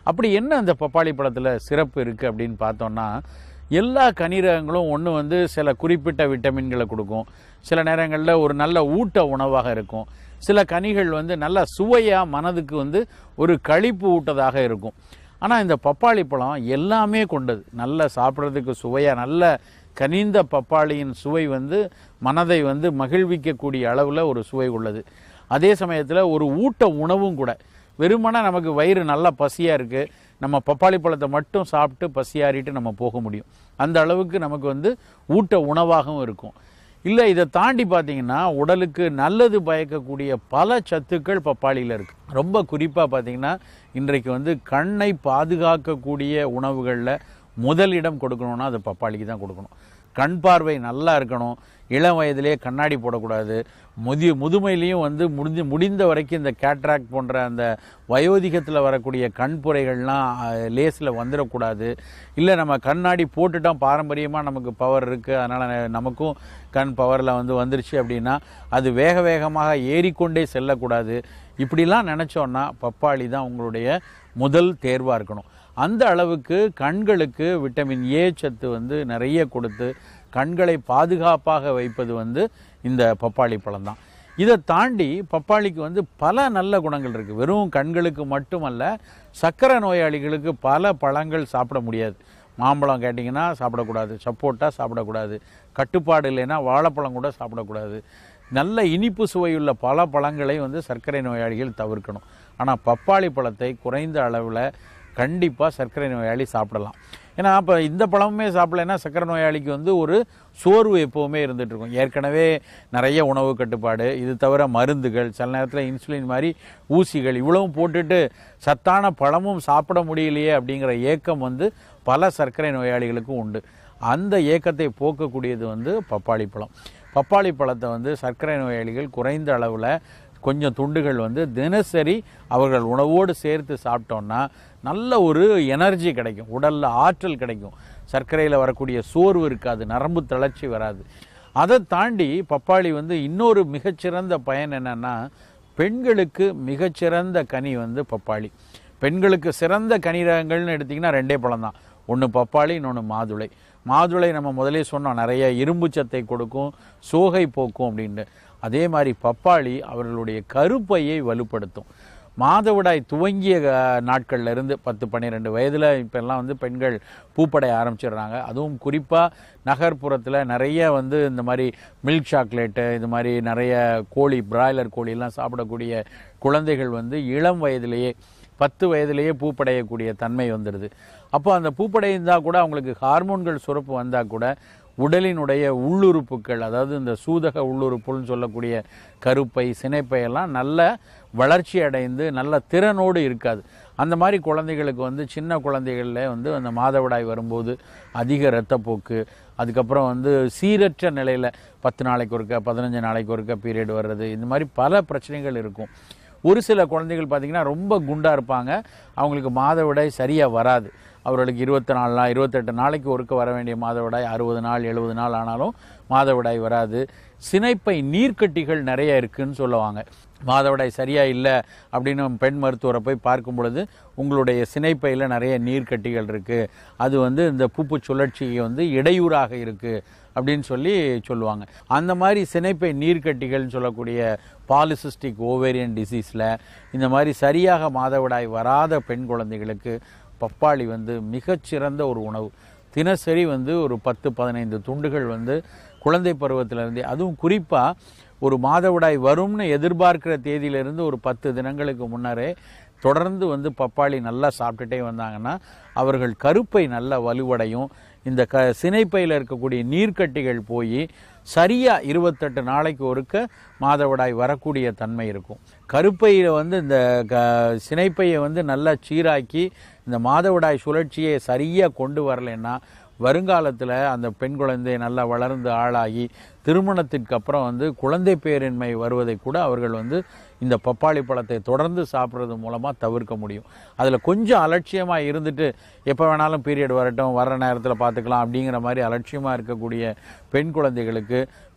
அப்படி என்ன அந்த பப்பாளி பழத்தில் சிறப்பு இருக்குது அப்படின்னு பார்த்தோம்னா எல்லா கனிரகங்களும் ஒன்று வந்து சில குறிப்பிட்ட விட்டமின்களை கொடுக்கும் சில நேரங்களில் ஒரு நல்ல ஊட்ட உணவாக இருக்கும் சில கனிகள் வந்து நல்ல சுவையாக மனதுக்கு வந்து ஒரு களிப்பு ஊட்டதாக இருக்கும் ஆனால் இந்த பப்பாளி பழம் எல்லாமே கொண்டது நல்ல சாப்பிட்றதுக்கு சுவையாக நல்ல கனிந்த பப்பாளியின் சுவை வந்து மனதை வந்து மகிழ்விக்கக்கூடிய அளவில் ஒரு சுவை உள்ளது அதே சமயத்தில் ஒரு ஊட்ட உணவும் கூட வெறுமனே நமக்கு வயிறு நல்லா பசியாக இருக்குது நம்ம பப்பாளி பழத்தை மட்டும் சாப்பிட்டு பசியாறிட்டு நம்ம போக முடியும் அந்த அளவுக்கு நமக்கு வந்து ஊட்ட உணவாகவும் இருக்கும் இல்லை இதை தாண்டி பார்த்தீங்கன்னா உடலுக்கு நல்லது பயக்கக்கூடிய பல சத்துக்கள் பப்பாளியில் இருக்குது ரொம்ப குறிப்பாக பார்த்தீங்கன்னா இன்றைக்கு வந்து கண்ணை பாதுகாக்கக்கூடிய உணவுகளில் முதலிடம் கொடுக்கணும்னா அது பப்பாளிக்கு தான் கொடுக்கணும் கண் பார்வை நல்லா இருக்கணும் இளம் வயதிலே கண்ணாடி போடக்கூடாது முதி முதுமையிலையும் வந்து முடிஞ்சு முடிந்த வரைக்கும் இந்த கேட்ராக்ட் போன்ற அந்த வயோதிகத்தில் வரக்கூடிய கண்புரைகள்லாம் லேஸில் வந்துடக்கூடாது இல்லை நம்ம கண்ணாடி போட்டுட்டோம் பாரம்பரியமாக நமக்கு பவர் இருக்குது அதனால் நமக்கும் கண் பவரில் வந்து வந்துருச்சு அப்படின்னா அது வேக வேகமாக ஏறிக்கொண்டே செல்லக்கூடாது இப்படிலாம் நினச்சோன்னா பப்பாளி தான் உங்களுடைய முதல் தேர்வாக இருக்கணும் அந்த அளவுக்கு கண்களுக்கு விட்டமின் ஏ சத்து வந்து நிறைய கொடுத்து கண்களை பாதுகாப்பாக வைப்பது வந்து இந்த பப்பாளி பழம் தான் இதை தாண்டி பப்பாளிக்கு வந்து பல நல்ல குணங்கள் இருக்குது வெறும் கண்களுக்கு மட்டுமல்ல சர்க்கரை நோயாளிகளுக்கு பல பழங்கள் சாப்பிட முடியாது மாம்பழம் கேட்டிங்கன்னா சாப்பிடக்கூடாது சப்போட்டா சாப்பிடக்கூடாது கட்டுப்பாடு இல்லைன்னா வாழைப்பழம் கூட சாப்பிடக்கூடாது நல்ல இனிப்பு சுவையுள்ள பல பழங்களை வந்து சர்க்கரை நோயாளிகள் தவிர்க்கணும் ஆனால் பப்பாளி பழத்தை குறைந்த அளவில் கண்டிப்பாக சர்க்கரை நோயாளி சாப்பிடலாம் ஏன்னா இப்போ இந்த பழமுமே சாப்பிடலைன்னா சர்க்கரை நோயாளிக்கு வந்து ஒரு சோர்வு எப்போவுமே இருந்துட்டு இருக்கும் ஏற்கனவே நிறைய உணவு கட்டுப்பாடு இது தவிர மருந்துகள் சில நேரத்தில் இன்சுலின் மாதிரி ஊசிகள் இவ்வளவும் போட்டுட்டு சத்தான பழமும் சாப்பிட முடியலையே அப்படிங்கிற ஏக்கம் வந்து பல சர்க்கரை நோயாளிகளுக்கும் உண்டு அந்த ஏக்கத்தை போக்கக்கூடியது வந்து பப்பாளி பழம் பப்பாளி பழத்தை வந்து சர்க்கரை நோயாளிகள் குறைந்த அளவில் கொஞ்சம் துண்டுகள் வந்து தினசரி அவர்கள் உணவோடு சேர்த்து சாப்பிட்டோன்னா நல்ல ஒரு எனர்ஜி கிடைக்கும் உடலில் ஆற்றல் கிடைக்கும் சர்க்கரையில் வரக்கூடிய சோர்வு இருக்காது நரம்பு தளர்ச்சி வராது அதை தாண்டி பப்பாளி வந்து இன்னொரு மிகச்சிறந்த பயன் என்னன்னா பெண்களுக்கு மிகச்சிறந்த கனி வந்து பப்பாளி பெண்களுக்கு சிறந்த கனி ரகங்கள்னு எடுத்திங்கன்னா ரெண்டே பழம் தான் ஒன்று பப்பாளி இன்னொன்று மாதுளை மாதுளை நம்ம முதலே சொன்னோம் நிறைய இரும்பு சத்தை கொடுக்கும் சோகை போக்கும் அப்படின்ட்டு அதே மாதிரி பப்பாளி அவர்களுடைய கருப்பையை வலுப்படுத்தும் மாதவிடாய் துவங்கிய அஹ், நாட்கள்ல இருந்து பத்து பன்னிரெண்டு வயதில் இப்போல்லாம் வந்து பெண்கள் பூப்படைய ஆரம்பிச்சிடுறாங்க அதுவும் குறிப்பாக நகர்ப்புறத்தில் நிறைய வந்து இந்த மாதிரி மில்க் சாக்லேட்டு இது மாதிரி நிறைய கோழி பிராய்லர் கோழியெல்லாம் சாப்பிடக்கூடிய குழந்தைகள் வந்து இளம் வயதிலேயே பத்து வயதிலேயே பூப்படையக்கூடிய தன்மை வந்துடுது அப்போ அந்த பூப்படைந்தால் கூட அவங்களுக்கு ஹார்மோன்கள் சுரப்பு வந்தால் கூட உடலினுடைய உள்ளுறுப்புகள் அதாவது இந்த சூதக உள்ளுறுப்புன்னு சொல்லக்கூடிய கருப்பை சினைப்பை எல்லாம் நல்ல வளர்ச்சி அடைந்து நல்ல திறனோடு இருக்காது அந்த மாதிரி குழந்தைகளுக்கு வந்து சின்ன குழந்தைகளில் வந்து அந்த மாதவிடாய் வரும்போது அதிக இரத்தப்போக்கு அதுக்கப்புறம் வந்து சீரற்ற நிலையில் பத்து நாளைக்கு ஒருக்க பதினஞ்சு நாளைக்கு ஒருக்க பீரியட் வர்றது இந்த மாதிரி பல பிரச்சனைகள் இருக்கும் ஒரு சில குழந்தைகள் பார்த்திங்கன்னா ரொம்ப குண்டாக இருப்பாங்க அவங்களுக்கு மாதவிடாய் சரியாக வராது அவர்களுக்கு இருபத்தி நாலு நாள் இருபத்தெட்டு நாளைக்கு ஒருக்க வர வேண்டிய மாதவிடாய் அறுபது நாள் எழுபது நாள் ஆனாலும் மாதவிடாய் வராது சினைப்பை நீர்க்கட்டிகள் நிறைய இருக்குன்னு சொல்லுவாங்க மாதவிடாய் சரியா இல்லை அப்படின்னு பெண் மருத்துவரை போய் பார்க்கும் பொழுது உங்களுடைய சினைப்பையில் நிறைய நீர்க்கட்டிகள் இருக்குது அது வந்து இந்த பூப்பு சுழற்சிக்கு வந்து இடையூறாக இருக்குது அப்படின்னு சொல்லி சொல்லுவாங்க அந்த மாதிரி சினைப்பை நீர்க்கட்டிகள்னு சொல்லக்கூடிய பாலிசிஸ்டிக் ஓவேரியன் டிசீஸில் இந்த மாதிரி சரியாக மாதவிடாய் வராத பெண் குழந்தைகளுக்கு பப்பாளி வந்து மிகச்சிறந்த ஒரு உணவு தினசரி வந்து ஒரு பத்து பதினைந்து துண்டுகள் வந்து குழந்தை பருவத்திலிருந்தே அதுவும் குறிப்பாக ஒரு மாதவிடாய் வரும்னு எதிர்பார்க்கிற தேதியிலிருந்து ஒரு பத்து தினங்களுக்கு முன்னரே தொடர்ந்து வந்து பப்பாளி நல்லா சாப்பிட்டுட்டே வந்தாங்கன்னா அவர்கள் கருப்பை நல்ல வலுவடையும் இந்த க சினைப்பையில் இருக்கக்கூடிய நீர்க்கட்டிகள் போய் சரியாக இருபத்தெட்டு நாளைக்கு ஒருக்க மாதவிடாய் வரக்கூடிய தன்மை இருக்கும் கருப்பையில் வந்து இந்த க சினைப்பையை வந்து நல்லா சீராக்கி இந்த மாதவிடாய் சுழற்சியை சரியாக கொண்டு வரலைன்னா வருங்காலத்தில் அந்த பெண் குழந்தை நல்லா வளர்ந்து ஆளாகி திருமணத்திற்கு அப்புறம் வந்து குழந்தை பேரின்மை வருவதை கூட அவர்கள் வந்து இந்த பப்பாளி பழத்தை தொடர்ந்து சாப்பிட்றது மூலமாக தவிர்க்க முடியும் அதில் கொஞ்சம் அலட்சியமாக இருந்துட்டு எப்போ வேணாலும் பீரியட் வரட்டும் வர்ற நேரத்தில் பார்த்துக்கலாம் அப்படிங்கிற மாதிரி அலட்சியமாக இருக்கக்கூடிய பெண் குழந்தைகளுக்கு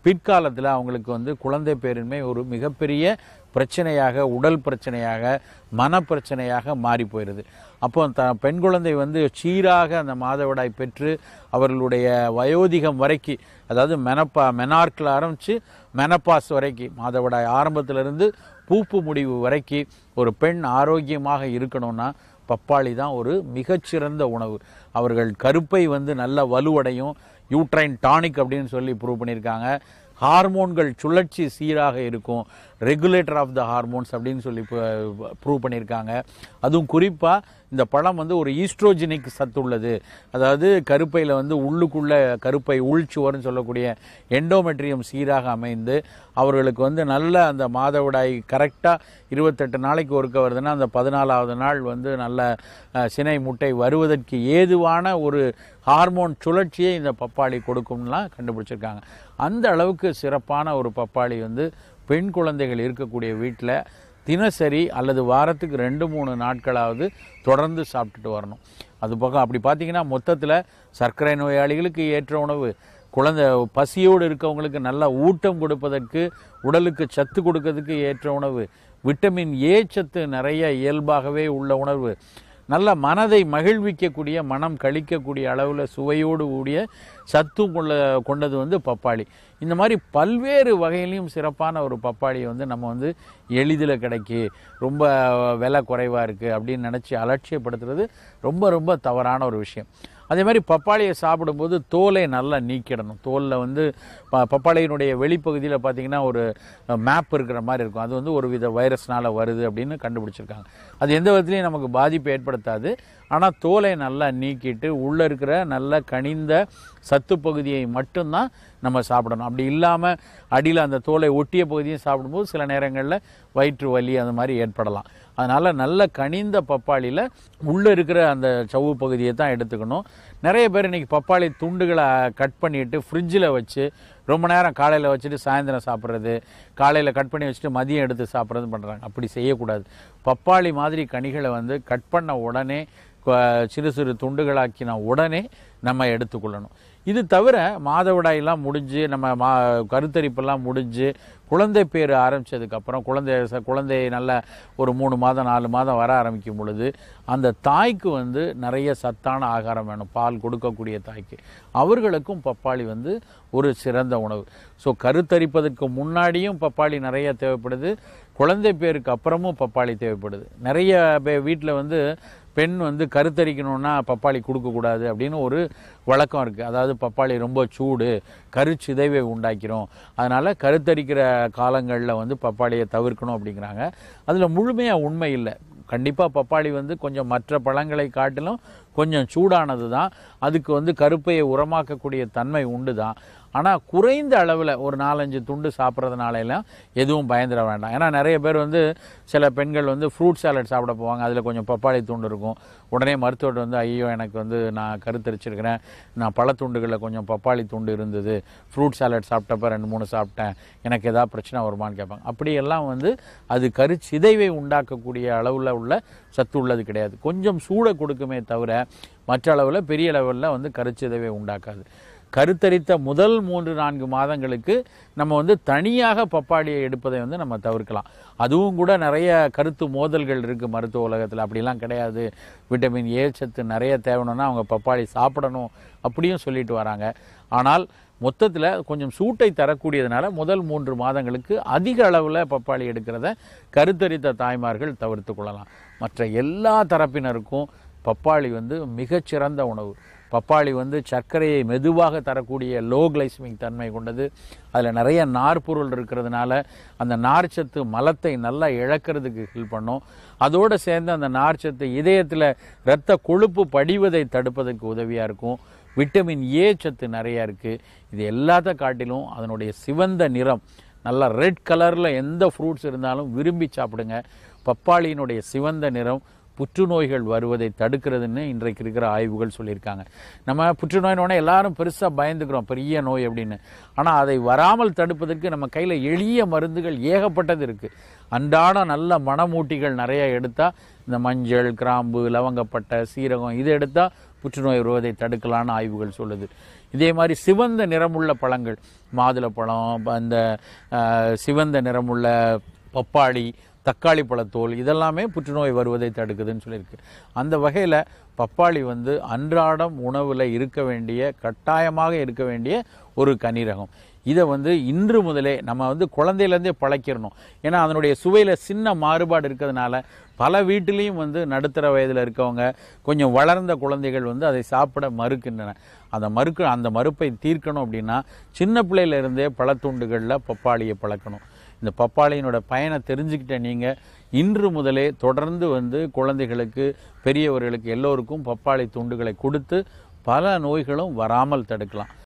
பிற்காலத்தில் அவங்களுக்கு வந்து குழந்தை பேரின்மை ஒரு மிகப்பெரிய பிரச்சனையாக உடல் பிரச்சனையாக மனப்பிரச்சனையாக மாறி போயிடுது அப்போ த பெண் குழந்தை வந்து சீராக அந்த மாதவிடாய் பெற்று அவர்களுடைய வயோதிகம் வரைக்கும் அதாவது மெனப்பா மெனார்க்கில் ஆரம்பித்து மெனப்பாஸ் வரைக்கும் மாதவிடாய் ஆரம்பத்திலிருந்து பூப்பு முடிவு வரைக்கும் ஒரு பெண் ஆரோக்கியமாக இருக்கணும்னா பப்பாளி தான் ஒரு மிகச்சிறந்த உணவு அவர்கள் கருப்பை வந்து நல்ல வலுவடையும் யூட்ரைன் டானிக் அப்படின்னு சொல்லி ப்ரூவ் பண்ணியிருக்காங்க ஹார்மோன்கள் சுழற்சி சீராக இருக்கும் ரெகுலேட்டர் ஆஃப் த ஹார்மோன்ஸ் அப்படின்னு சொல்லி ப்ரூவ் பண்ணியிருக்காங்க அதுவும் குறிப்பாக இந்த பழம் வந்து ஒரு ஈஸ்ட்ரோஜெனிக் சத்து உள்ளது அதாவது கருப்பையில் வந்து உள்ளுக்குள்ள கருப்பை உள்ச்சுவர்னு சொல்லக்கூடிய எண்டோமெட்ரியம் சீராக அமைந்து அவர்களுக்கு வந்து நல்ல அந்த மாதவிடாய் கரெக்டாக இருபத்தெட்டு நாளைக்கு ஒருக்க வருதுன்னா அந்த பதினாலாவது நாள் வந்து நல்ல அஹ், சினை முட்டை வருவதற்கு ஏதுவான ஒரு ஹார்மோன் சுழற்சியை இந்த பப்பாளி கொடுக்கும்லாம் கண்டுபிடிச்சிருக்காங்க அந்த அளவுக்கு சிறப்பான ஒரு பப்பாளி வந்து பெண் குழந்தைகள் இருக்கக்கூடிய வீட்டில் தினசரி அல்லது வாரத்துக்கு ரெண்டு மூணு நாட்களாவது தொடர்ந்து சாப்பிட்டுட்டு வரணும் அது பக்கம் அப்படி பார்த்தீங்கன்னா மொத்தத்தில் சர்க்கரை நோயாளிகளுக்கு ஏற்ற உணவு குழந்தை பசியோடு இருக்கவங்களுக்கு நல்ல ஊட்டம் கொடுப்பதற்கு உடலுக்கு சத்து கொடுக்கறதுக்கு ஏற்ற உணவு விட்டமின் ஏ சத்து நிறைய இயல்பாகவே உள்ள உணவு நல்ல மனதை மகிழ்விக்கக்கூடிய மனம் கழிக்கக்கூடிய அளவில் சுவையோடு கூடிய சத்தும் கொள்ள கொண்டது வந்து பப்பாளி இந்த மாதிரி பல்வேறு வகையிலையும் சிறப்பான ஒரு பப்பாளியை வந்து நம்ம வந்து எளிதில் கிடைக்கி ரொம்ப விலை குறைவாக இருக்குது அப்படின்னு நினச்சி அலட்சியப்படுத்துறது ரொம்ப ரொம்ப தவறான ஒரு விஷயம் அதே மாதிரி பப்பாளியை சாப்பிடும்போது தோலை நல்லா நீக்கிடணும் தோலில் வந்து ப பப்பாளியினுடைய வெளிப்பகுதியில் பார்த்தீங்கன்னா ஒரு மேப் இருக்கிற மாதிரி இருக்கும் அது வந்து ஒரு வித வைரஸ்னால வருது அப்படின்னு கண்டுபிடிச்சிருக்காங்க அது எந்த விதத்துலையும் நமக்கு பாதிப்பு ஏற்படுத்தாது ஆனால் தோலை நல்லா நீக்கிட்டு உள்ளே இருக்கிற நல்ல கனிந்த சத்து பகுதியை மட்டும்தான் நம்ம சாப்பிடணும் அப்படி இல்லாமல் அடியில் அந்த தோலை ஒட்டிய பகுதியும் சாப்பிடும்போது சில நேரங்களில் வயிற்று வலி அந்த மாதிரி ஏற்படலாம் அதனால் நல்ல கனிந்த பப்பாளியில் உள்ளே இருக்கிற அந்த சவ்வு பகுதியை தான் எடுத்துக்கணும் நிறைய பேர் இன்றைக்கி பப்பாளி துண்டுகளை கட் பண்ணிட்டு ஃப்ரிட்ஜில் வச்சு ரொம்ப நேரம் காலையில் வச்சுட்டு சாயந்தரம் சாப்பிட்றது காலையில் கட் பண்ணி வச்சுட்டு மதியம் எடுத்து சாப்பிட்றது பண்ணுறாங்க அப்படி செய்யக்கூடாது பப்பாளி மாதிரி கனிகளை வந்து கட் பண்ண உடனே கொ- சிறு சிறு துண்டுகளாக்கின உடனே நம்ம எடுத்துக்கொள்ளணும் இது தவிர மாதவிடாயெல்லாம் முடிஞ்சு நம்ம மா கருத்தரிப்பெல்லாம் முடிஞ்சு குழந்தை பேர் ஆரம்பித்ததுக்கப்புறம் குழந்தை ச- குழந்தை நல்ல ஒரு மூணு மாதம் நாலு மாதம் வர ஆரம்பிக்கும் பொழுது அந்த தாய்க்கு வந்து நிறைய சத்தான ஆகாரம் வேணும் பால் கொடுக்கக்கூடிய தாய்க்கு அவர்களுக்கும் பப்பாளி வந்து ஒரு சிறந்த உணவு ஸோ கருத்தரிப்பதற்கு முன்னாடியும் பப்பாளி நிறைய தேவைப்படுது குழந்தை பேருக்கு அப்புறமும் பப்பாளி தேவைப்படுது நிறைய வீட்டில் வந்து பெண் வந்து கருத்தரிக்கணும்னா பப்பாளி கொடுக்கக்கூடாது அப்படின்னு ஒரு வழக்கம் இருக்குது அதாவது பப்பாளி ரொம்ப சூடு கருச்சிதைவை உண்டாக்கிறோம் அதனால் கருத்தரிக்கிற காலங்களில் வந்து பப்பாளியை தவிர்க்கணும் அப்படிங்கிறாங்க அதில் முழுமையாக உண்மை இல்லை கண்டிப்பாக பப்பாளி வந்து கொஞ்சம் மற்ற பழங்களை காட்டிலும் கொஞ்சம் சூடானது தான் அதுக்கு வந்து கருப்பையை உரமாக்கக்கூடிய தன்மை உண்டு தான் ஆனால் குறைந்த அளவில் ஒரு நாலஞ்சு துண்டு சாப்பிட்றதுனால எல்லாம் எதுவும் பயந்துட வேண்டாம் ஏன்னா நிறைய பேர் வந்து சில பெண்கள் வந்து ஃப்ரூட் சாலட் சாப்பிட போவாங்க அதில் கொஞ்சம் பப்பாளி துண்டு இருக்கும் உடனே மருத்துவர் வந்து ஐயோ எனக்கு வந்து நான் கருத்தரிச்சிருக்கிறேன் நான் பழத்துண்டுகளில் கொஞ்சம் பப்பாளி துண்டு இருந்தது ஃப்ரூட் சாலட் சாப்பிட்டப்ப ரெண்டு மூணு சாப்பிட்டேன் எனக்கு ஏதாவது பிரச்சனை வருமான்னு கேட்பாங்க அப்படியெல்லாம் வந்து அது கருச்சிதைவை உண்டாக்கக்கூடிய அளவில் உள்ள சத்து உள்ளது கிடையாது கொஞ்சம் சூடை கொடுக்குமே தவிர மற்ற அளவில் பெரிய அளவில் வந்து கருச்சிதைவை உண்டாக்காது கருத்தரித்த முதல் மூன்று நான்கு மாதங்களுக்கு நம்ம வந்து தனியாக பப்பாளியை எடுப்பதை வந்து நம்ம தவிர்க்கலாம் அதுவும் கூட நிறைய கருத்து மோதல்கள் இருக்குது மருத்துவ உலகத்தில் அப்படிலாம் கிடையாது விட்டமின் ஏ சத்து நிறைய தேவைன்னா அவங்க பப்பாளி சாப்பிடணும் அப்படியும் சொல்லிட்டு வராங்க ஆனால் மொத்தத்தில் கொஞ்சம் சூட்டை தரக்கூடியதுனால முதல் மூன்று மாதங்களுக்கு அதிக அளவில் பப்பாளி எடுக்கிறத கருத்தரித்த தாய்மார்கள் தவிர்த்து கொள்ளலாம் மற்ற எல்லா தரப்பினருக்கும் பப்பாளி வந்து மிகச்சிறந்த உணவு பப்பாளி வந்து சர்க்கரையை மெதுவாக தரக்கூடிய லோ கிளைசமிக் தன்மை கொண்டது அதில் நிறைய நார்ப்பொருள் இருக்கிறதுனால அந்த நார்ச்சத்து மலத்தை நல்லா இழக்கிறதுக்கு ஹெல்ப் பண்ணும் அதோடு சேர்ந்து அந்த நார்ச்சத்து இதயத்தில் இரத்த கொழுப்பு படிவதை தடுப்பதற்கு உதவியாக இருக்கும் விட்டமின் ஏ சத்து நிறையா இருக்குது இது எல்லாத்த காட்டிலும் அதனுடைய சிவந்த நிறம் நல்லா ரெட் கலரில் எந்த ஃப்ரூட்ஸ் இருந்தாலும் விரும்பி சாப்பிடுங்க பப்பாளியினுடைய சிவந்த நிறம் புற்றுநோய்கள் வருவதை தடுக்கிறதுன்னு இன்றைக்கு இருக்கிற ஆய்வுகள் சொல்லியிருக்காங்க நம்ம புற்றுநோயினோடனே எல்லாரும் பெருசாக பயந்துக்கிறோம் பெரிய நோய் அப்படின்னு ஆனால் அதை வராமல் தடுப்பதற்கு நம்ம கையில் எளிய மருந்துகள் ஏகப்பட்டது இருக்குது அன்றாட நல்ல மணமூட்டிகள் நிறைய எடுத்தால் இந்த மஞ்சள் கிராம்பு லவங்கப்பட்டை சீரகம் இது எடுத்தால் புற்றுநோய் வருவதை தடுக்கலான்னு ஆய்வுகள் சொல்லுது இதே மாதிரி சிவந்த நிறமுள்ள பழங்கள் மாதுளப்பழம் அந்த அஹ், சிவந்த நிறமுள்ள பப்பாளி தக்காளி பழத்தோல் இதெல்லாமே புற்றுநோய் வருவதை தடுக்குதுன்னு சொல்லியிருக்கு அந்த வகையில் பப்பாளி வந்து அன்றாடம் உணவில் இருக்க வேண்டிய கட்டாயமாக இருக்க வேண்டிய ஒரு கனிரகம் இதை வந்து இன்று முதலே நம்ம வந்து குழந்தையிலேருந்தே பழக்கிடணும் ஏன்னா அதனுடைய சுவையில் சின்ன மாறுபாடு இருக்கிறதுனால பல வீட்டிலையும் வந்து நடுத்தர வயதில் இருக்கவங்க கொஞ்சம் வளர்ந்த குழந்தைகள் வந்து அதை சாப்பிட மறுக்கின்றன அந்த மறுக்கு அந்த மறுப்பை தீர்க்கணும் அப்படின்னா சின்ன பிள்ளையில இருந்தே பழத்துண்டுகளில் பப்பாளியை பழக்கணும் இந்த பப்பாளியினோட பயனை தெரிஞ்சுக்கிட்ட நீங்கள் இன்று முதலே தொடர்ந்து வந்து குழந்தைகளுக்கு பெரியவர்களுக்கு எல்லோருக்கும் பப்பாளி துண்டுகளை கொடுத்து பல நோய்களும் வராமல் தடுக்கலாம்